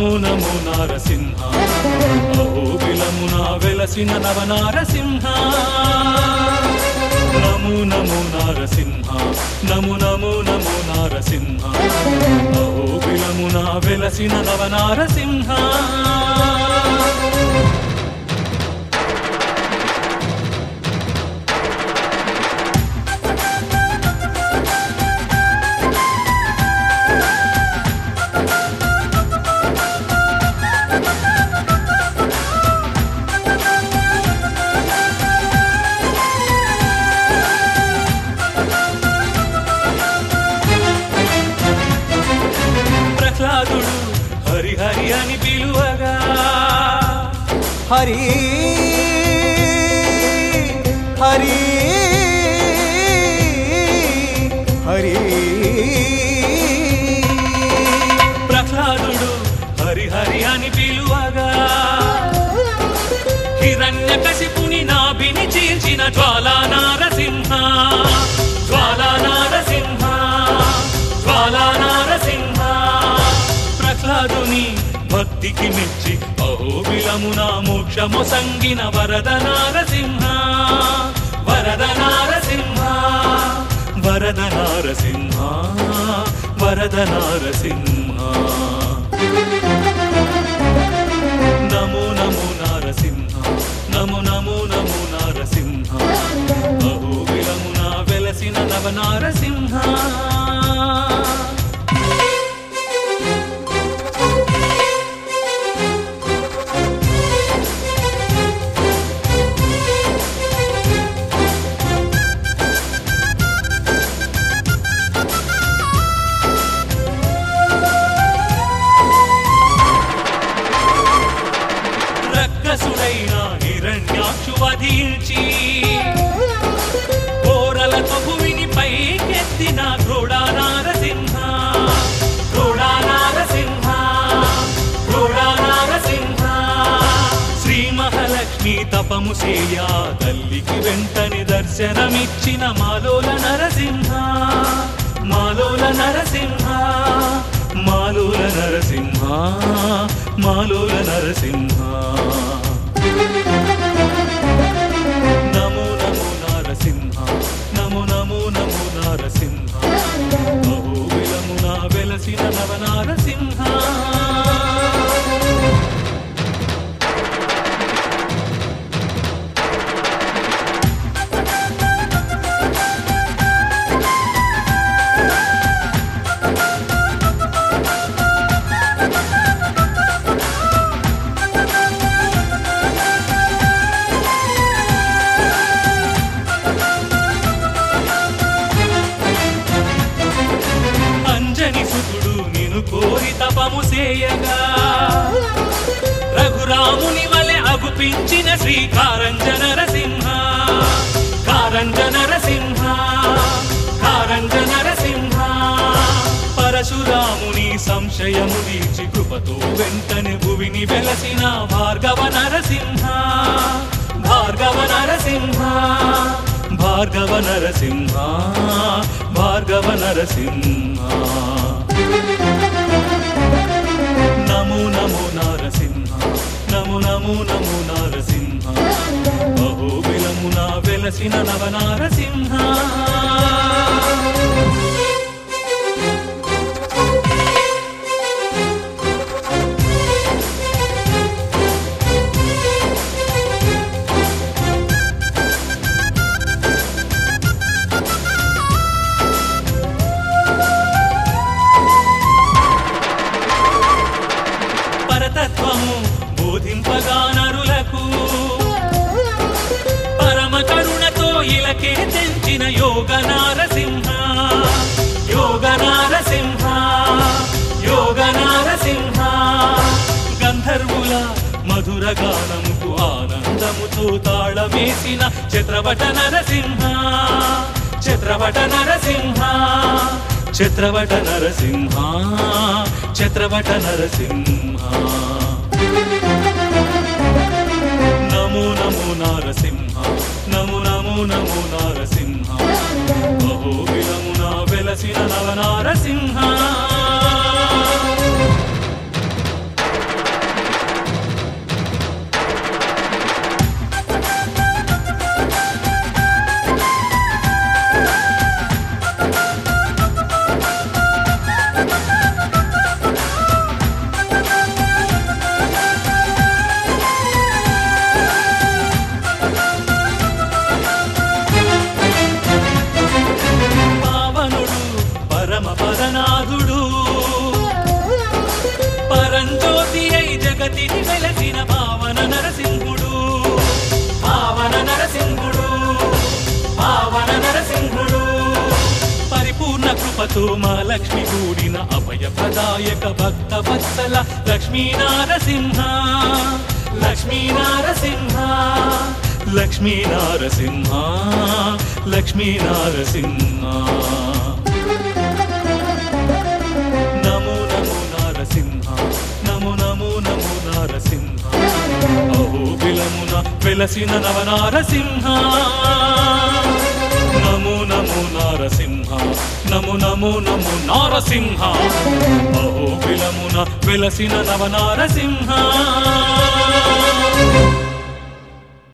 నమో నమో నారసింహ అహోబిలమున వెలసిన నవ నారసింహ నమో నమో నారసింహ నమో నమో నమో నారసింహ అహోబిలమున వెలసిన నవ నారసింహ ప్రహ్లాదుడు హరి హరి అని పిలువగా హరి హరి హరి ప్రహ్లాదుడు హరి హరి అని పిలువగా హిరణ్య కశిపుని నాభిని చీల్చిన జ్వాలా నారసింహ జ్వాలా నారసింహ జ్వాలా నారసింహ ప్రహ్లాదుని భక్తికి మెచ్చి అహోబిలమున మోక్షము సంగిన వరద నారసింహ వరద నారసింహ వరద నారసింహ వరద నారసింహ నమో నమో నారసింహ నమో నమో నమో నారసింహ అహోబిలమున వెలసిన నవ నారసింహ రక్కసుడైన హిరణ్యాక్షు వధించి కోరలతో భూమిని పైకెత్తిన ఘోడా నారసింహ ఘోడా నారసింహ ఘోడా నారసింహ శ్రీ మహాలక్ష్మి తపము చేయా తల్లికి వెంటనే దర్శనమిచ్చిన మాలోల నరసింహ మాలోల నరసింహ మాలోల నరసింహ మాలోల నరసింహ నమో నమో నారసింహ నమో నమో నమో నారసింహ బహువిలమున వెలసిన నవ నారసింహ అంజని సుతుడు నిను కోరి తపము చేయగా రఘురాముని వలె అగుపించిన శ్రీ కారంజన నరసింహ కారంజన నరసింహ కారంజన నరసింహ పరశురాముని సంశయము తీర్చి కృపతో వెంటనే భువిని వెలసిన భార్గవ నరసింహ భార్గవ నరసింహ భార్గవ నరసింహ భార్గవ నరసింహ నమో నమో నారసింహ నమో నమో నమో నారసింహ బహువిలమున వెలసిన నవ నారసింహ పరతత్వము బోధింపగా నరులకు పరమ కరుణతో ఇలకే తెంచిన యోగ నారసింహ యోగ నారసింహ యోగ నారసింహ గంధర్వుల మధుర గానముకు ఆనందముతో తాళమేసిన చిత్రవట నరసింహ చిత్రవట నరసింహ చిత్రవట నరసింహ చిత్రవట నరసింహ నమో నమో నారసింహ నమో నమో నమో నారసింహ బహో విలమున వెలసిన నవ నారసింహ జగతిని వెలసిన పావన నరసింహుడు పావన నరసింహుడు పావన నరసింహుడు పరిపూర్ణ కృపతో మా లక్ష్మి కూడిన అభయ ప్రదాయక భక్త వత్సల లక్ష్మీ నారసింహ లక్ష్మీ నారసింహ లక్ష్మీ నారసింహ లక్ష్మీ నారసింహ నమో నమో నారసింహ నమో నమో నమో నారసింహ అహో విలమున వెలసిన నవనారసింహ నమో నమో నారసింహ నమో నమో నమో నారసింహ అహో విలమున వెలసిన నవనారసింహ